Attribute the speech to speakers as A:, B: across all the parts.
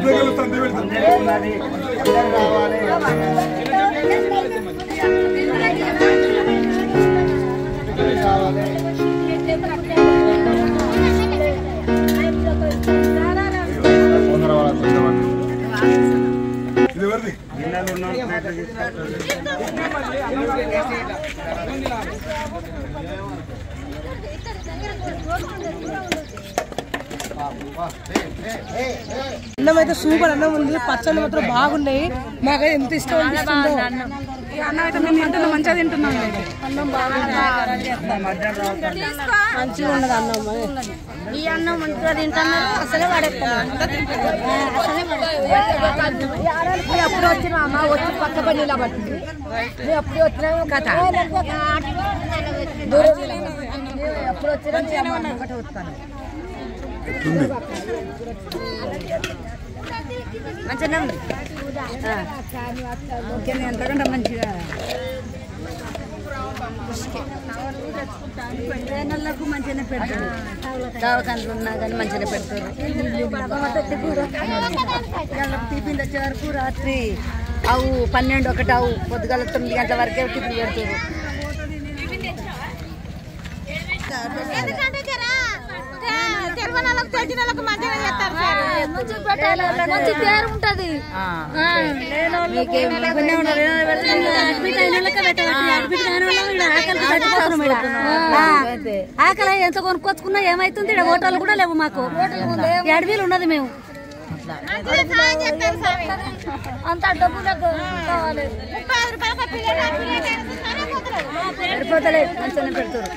A: దగ్గర తండ్రి పెడతాం
B: అందరికీ ఉన్నది అందరూ రావాలి
A: తొందర వాళ్ళ తొందర వాళ్ళ. ఇది ఎవరిది
B: గిన్నెలు ఉన్న ప్లేట్లు తీసుకొస్తారు
C: అన్నం అయితే సూపర్ అన్నం ఉంది పచ్చళ్ళు మాత్రం బాగున్నాయి నాకైతే ఎంత ఇష్టం అనిపిస్తుందో
D: ఈ అన్నం అయితే మేము తింటున్నాం మంచిగా తింటున్నాం ఇదైతే.
C: అన్నం బాగుంది మంచిగా ఉండదు అన్నం
E: ఈ అన్నం మంచిగా తింటున్నారు అసలే పడేస్తున్నారు మేము ఎప్పుడు వచ్చినా అమ్మ వచ్చి పక్క పని నిలబట్టింది మేము ఎప్పుడు వచ్చినాము కథ దూరం నిలబడి. మేము ఎప్పుడు వచ్చినా మీ అమ్మ ఒకటే వస్తాను మంచిగా ఉంది ఆ. ఓకే ఎంతకంటే మంచిగా నెలకు మంచిగానే పెడతారు దవాఖానలు ఉన్నా కానీ మంచిగానే పెడతారు ఇవాళ టిఫిన్ వచ్చే వరకు రాత్రి అవు పన్నెండు ఒకటి అవు పొద్దుగాల తొమ్మిది గంటల వరకే టిఫిన్ పెడతారు
F: ఎందుకంటే జరా తెరవనాలకు తెలిసిన వాళ్ళకు మంచిగా చేస్తారు సార్
E: మంచి పేరు ఉంటది మీకేం ఇబ్బంది ఉండదు. అడ్మిట్ అయిన వాళ్ళకే పెట్టవచ్చు. అడ్మిట్ కాని వాళ్ళం ఈడ ఆకలికి చచ్చిపోతున్నాం ఈడ. ఆ. ఆకలి ఎంత కొనుక్కొచ్చుకున్నా ఏమైతుంది ఇక్కడ హోటల్ కూడా లేవు మాకు ఈ అడవిలు ఉన్నది మేము
F: సాయం చేస్తారు సార్
E: అంత డబ్బులకు కావాలి
F: ముప్పై ఐదు రూపాయలకు ఒక ప్లేట్ ఆ ప్లేట్ వేస్తున్నారా పోతలేదు?
E: సరిపోతలేదు మంచిగానే పెడతారు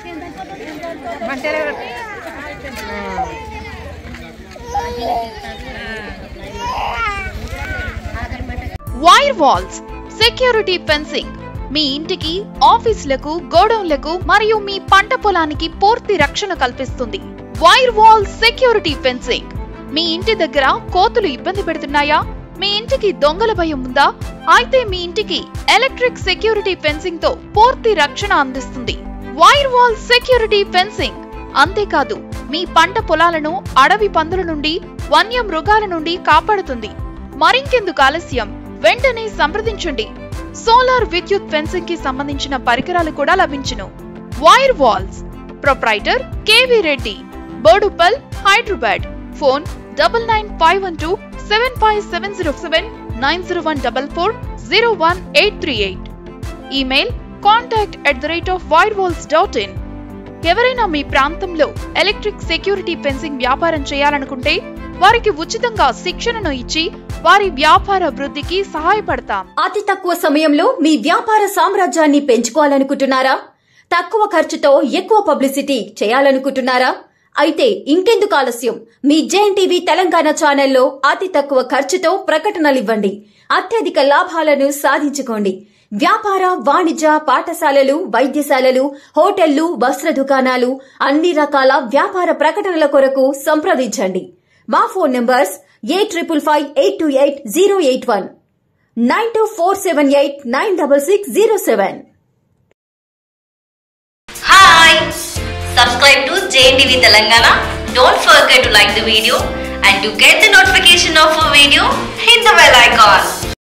G: వైర్ వాల్స్ సెక్యూరిటీ ఫెన్సింగ్ మీ ఇంటికి ఆఫీసులకు గోడౌన్లకు మరియు మీ పంట పొలానికి పూర్తి రక్షణ కల్పిస్తుంది వైర్ వాల్ సెక్యూరిటీ ఫెన్సింగ్ మీ ఇంటి దగ్గర కోతులు ఇబ్బంది పెడుతున్నాయా మీ ఇంటికి దొంగల భయం ఉందా అయితే మీ ఇంటికి ఎలక్ట్రిక్ సెక్యూరిటీ ఫెన్సింగ్ తో పూర్తి రక్షణ అందిస్తుంది వైర్ వాల్ సెక్యూరిటీ ఫెన్సింగ్ అంతేకాదు మీ పంట పొలాలను అడవి పందుల నుండి వన్య మృగాల నుండి కాపాడుతుంది మరింకెందుకు ఆలస్యం వెంటనే సంప్రదించండి సోలార్ విద్యుత్ ఫెన్సింగ్ కి సంబంధించిన పరికరాలు కూడా లభించును wire walls proprietor KV Reddy Boduppal Hyderabad phone double nine five one two seven five seven zero seven nine zero one double four zero one eight three eight email contact at the rate of wire walls dot in ఎవరైనా మీ ప్రాంతంలో electric security fencing వ్యాపారం చేయాలనుకుంటే వారికి ఉచితంగా శిక్షణను ఇచ్చి వారి వ్యాపార వృద్ధికి సహాయపడతాం
H: అతి తక్కువ సమయంలో మీ వ్యాపార సామ్రాజ్యాన్ని పెంచుకోవాలనుకుంటున్నారా తక్కువ ఖర్చుతో ఎక్కువ పబ్లిసిటీ చేయాలనుకుంటున్నారా అయితే ఇంకెందుకు ఆలస్యం మీ జేఎన్ టీవీ తెలంగాణ ఛానల్లో అతి తక్కువ ఖర్చుతో ప్రకటనలివ్వండి అత్యధిక లాభాలను సాధించుకోండి వ్యాపార వాణిజ్య పాఠశాలలు వైద్యశాలలు హోటళ్లు వస్త్ర దుకాణాలు అన్ని రకాల వ్యాపార ప్రకటనల కొరకు సంప్రదించండి మా phone numbers eight triple five eight two eight zero eight one nine two four seven eight nine double six zero seven
I: Hi! Subscribe to JNTV Telangana. Don't forget to like the video and to get the notification of a video, hit the bell icon.